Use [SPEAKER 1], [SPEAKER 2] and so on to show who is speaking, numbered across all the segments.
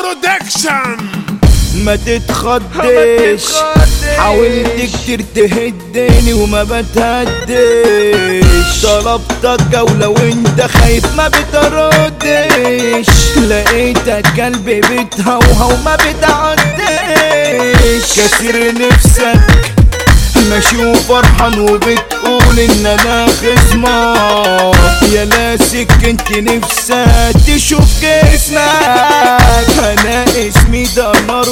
[SPEAKER 1] برودكشن
[SPEAKER 2] ما تتخضش حاولت كتير تهدني وما بتهدش طلبتك جولة وانت خايف ما بتردش لقيتك قلبي بتهوهو ما بتعدش كسر نفسك ماشي وفرحان وبتقول ان انا خصمك يا لاسك انت نفسك تشوف جسمك انا اسمي دمر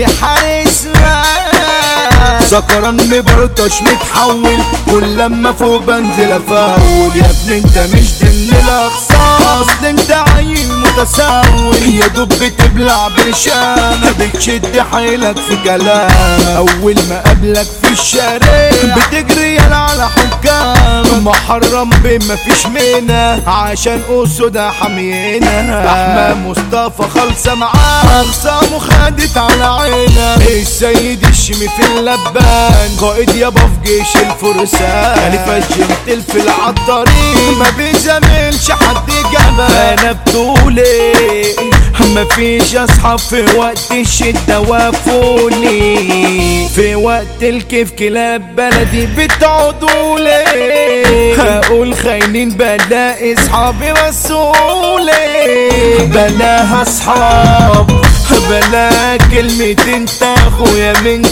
[SPEAKER 2] وبيحارسمك سكران مبرطش متحول كل لما فوق بنزل افاول يا ابني انت مش ضمن الاخصاص ده انت عيل متساوي يا دوب بتبلع برشامة بتشد حيلك في كلام اول ما قابلك في الشارع بتجري يلا على حكام محرم بما فيش منا عشان اسودة حمينا احمد مصطفى خالصة معاه اخصامه خدت على عينا السيد الشمي في اللبان قائد يابا في جيش الفرسان خليفة الجنتل في العطارين ما بيزاملش حد جبل انا بطولي مفيش اصحاب في وقت الشدة وافولي في وقت الكيف كلاب بلدي بتعودولي هقول خاينين بلاقي اصحابي وصولي بلاها اصحاب بلا كلمة انت اخويا من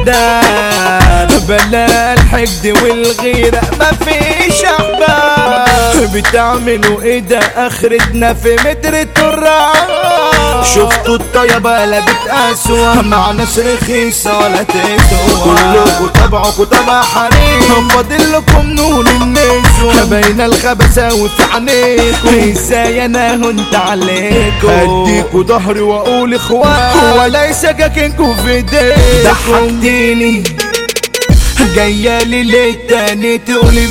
[SPEAKER 2] كداب بلا الحقد والغيرة مفيش احباب بتعملوا ايه ده اخرتنا في متر التراب شفتوا الطيبة قلبت اسوأ مع ناس رخيصة ولا تسوى كلكوا تبعكوا تبع حريم فاضل لكم نور النسوة باين الخبثاوي في عينيكوا ازاي انا هنت عليكوا اديكوا ظهري واقول اخوان ولا سكاكينكوا في ايديكوا ضحكتيني جاية لي ليه تاني تقولي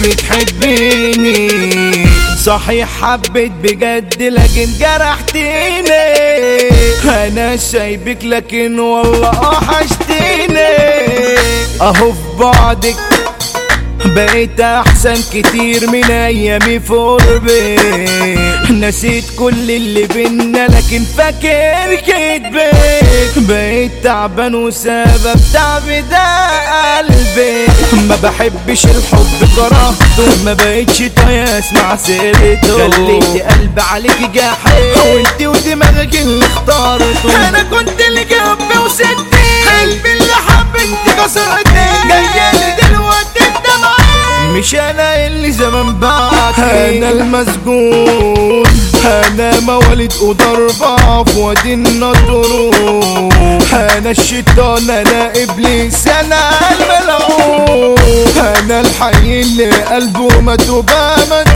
[SPEAKER 2] بتحبيني صحيح حبيت بجد لكن جرحتيني انا سايبك لكن والله وحشتيني اهو في بعدك بقيت احسن كتير من ايامي في قربي نسيت كل اللي بينا لكن فاكر كدبك بقيت تعبان وسبب تعبي ده قلبي ما بحبش الحب كرهته ما بقيتش طايق اسمع سيرته خليت قلبي عليك جاحد وانت ودماغك اللي اختارته انا كنت اللي جنبي وسبتي قلبي اللي حب انت كسرتني جايه لي دلوقتي الدمع مش انا اللي زمان بعد انا المسجون انا مواليد وضربة في وادي النطرون انا الشيطان انا ابليس انا الملعون انا الحي اللي قلبه متوبة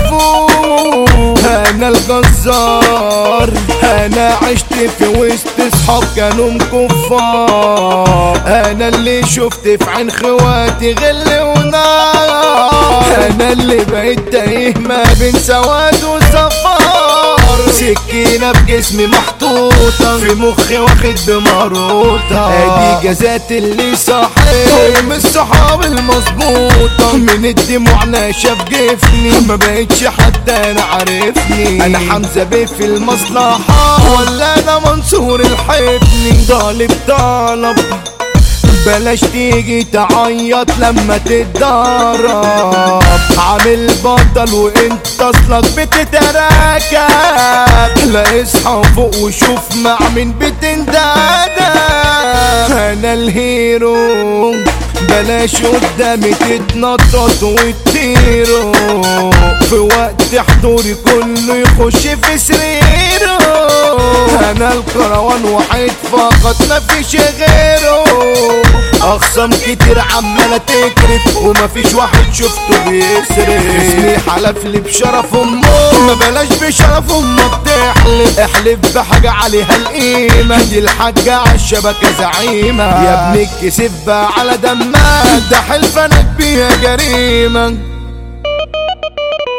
[SPEAKER 2] مدفون انا الجزار انا عشت في وسط اصحاب كانوا كفار انا اللي شفت في عين خواتي غل ونار انا اللي بقيت تايه ما بين سواد وصفار سكينة بجسمي محطوطة في مخي واخد بمروطة ادي جزات اللي صحيح من الصحاب المظبوطة من الدموع ناشف جفني ما بقتش حتى انا عارفني انا حمزة بيه في المصلحة ولا انا منصور الحبني طالب طلب بلاش تيجي تعيط لما تتدرب عامل بطل وانت اصلك بتتراكب لا اصحى فوق وشوف مع مين بتندادى انا الهيرو بلاش قدامي تتنطط وتطيروا في وقت حضوري كله يخش في سريره انا الكروان وحيد فقط مفيش غيره اخصام كتير عمالة تكرف ومفيش واحد شفته بيسرف اسمي حلف لي بشرف امه ما بلاش بشرف امك تحلف احلف بحاجة عليها القيمة دي الحاجة عالشبكة زعيمة يا ابني الكسف بقى على دمك ده حلفانك بيها جريمة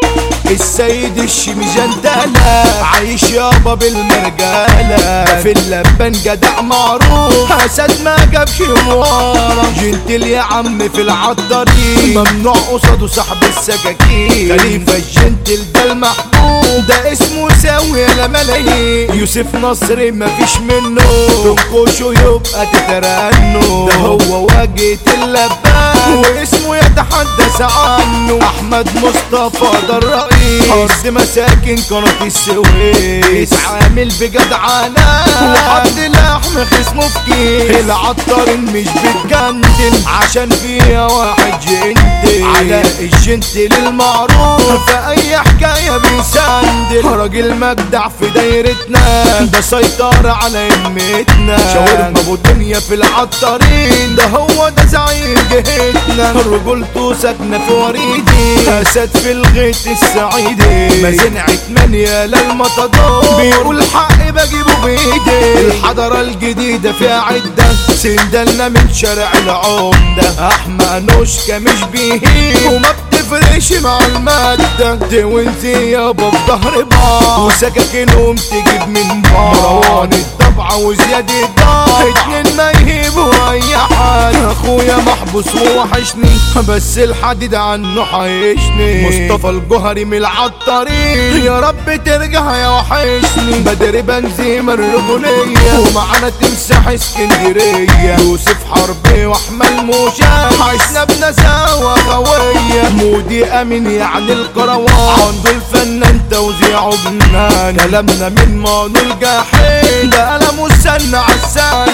[SPEAKER 2] السيد الشمجندلة عايش يابا بالمرجالة في اللبان جدع معروف حسد ما جابش موارة جنتل يا عم في العطارين ممنوع قصاده سحب السكاكين خليفة الجنتل ده المحبوب ده اسمه ساوي على ملايين يوسف نصر مفيش منه تنكشه يبقى تترنه ده هو واجهة اللبان واسمه يتحدث عنه احمد مصطفى ده الرئيس ارض مساكن قناة السويس عامل بجدعنة وحط لحم خصمه في كيس العطار مش بتجندل عشان فيها واحد جنتل على الجنتل المعروف في اي حكاية بيسندل راجل مجدع في دايرتنا ده سيطرة على يمتنا شاورما ابو دنيا في العطارين ده هو ده زعيم جهتنا رجولته ساكنة في وريدي اسد في الغيط السعيدي مازن عتمان يا للمطادور بيقول حق بجيبه بايدي الحضارة الجديدة فيها عدة سندلنا من شارع العمدة احمى نوشكا مش بيهين وما بتفرقش مع المادة دي وانت يابا في ظهر بعض وسكاكينهم تجيب من بعض مروان الطبعة وزياد الضاع اتنين ما يهيبوا اي حد اخويا محبوس ووحشني بس الحديد عنه حيشني مصطفى الجوهري من العطارين يا رب ترجع يا وحشني بدر بنزيم الرجولية ومعانا تمسح اسكندرية يوسف حربي واحمد موشا عشنا بنزاوة قوية مودي امين يعني الكروان عنده الفنان توزيعه بنان كلامنا من مانو الجحيم ده قلم والسن عالسان